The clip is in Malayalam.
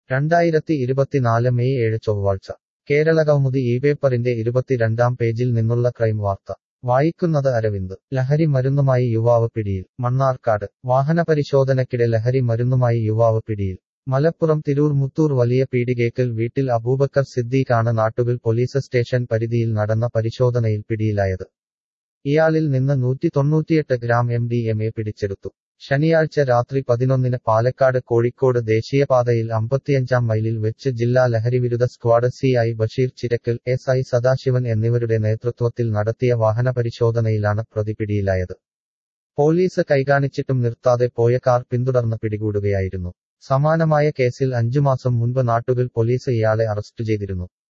രണ്ടായിരത്തി ഇരുപത്തിനാല് മെയ് ഏഴ് ചൊവ്വാഴ്ച കേരളകൗമുദി ഈ പേപ്പറിന്റെ ഇരുപത്തിരണ്ടാം പേജിൽ നിന്നുള്ള ക്രൈം വാർത്ത വായിക്കുന്നത് അരവിന്ദ് ലഹരി മരുന്നുമായി യുവാവ് പിടിയിൽ മണ്ണാർക്കാട് വാഹനപരിശോധനയ്ക്കിടെ ലഹരി മരുന്നുമായി യുവാവ് പിടിയിൽ മലപ്പുറം തിരൂർ മുത്തൂർ വലിയ പീടികേക്കൽ വീട്ടിൽ അബൂബക്കർ സിദ്ദീഖാണ് നാട്ടുവിൽ പോലീസ് സ്റ്റേഷൻ പരിധിയിൽ നടന്ന പരിശോധനയിൽ പിടിയിലായത് ഇയാളിൽ നിന്ന് നൂറ്റി തൊണ്ണൂറ്റിയെട്ട് gram M D M A പിടിച്ചെടുത്തു ശനിയാഴ്ച രാത്രി പതിനൊന്നിന് പാലക്കാട് കോഴിക്കോട് ദേശീയപാതയിൽ അമ്പത്തിയഞ്ചാം മൈലിൽ വെച്ച് ജില്ലാ ലഹരിവിരുദ്ധ squad C I Basheer Chirakkal S I Sadasivan എന്നിവരുടെ നേതൃത്വത്തിൽ നടത്തിയ വാഹനപരിശോധനയിലാണ് പ്രതി പിടിയിലായത് പോലീസ് കൈകാണിച്ചിട്ടും നിർത്താതെ പോയ കാർ പിന്തുടർന്ന് പിടികൂടുകയായിരുന്നു സമാനമായ കേസിൽ അഞ്ചു മാസം മുൻപ് നാട്ടുകിൽ പോലീസ് ഇയാളെ അറസ്റ്റ് ചെയ്തിരുന്നു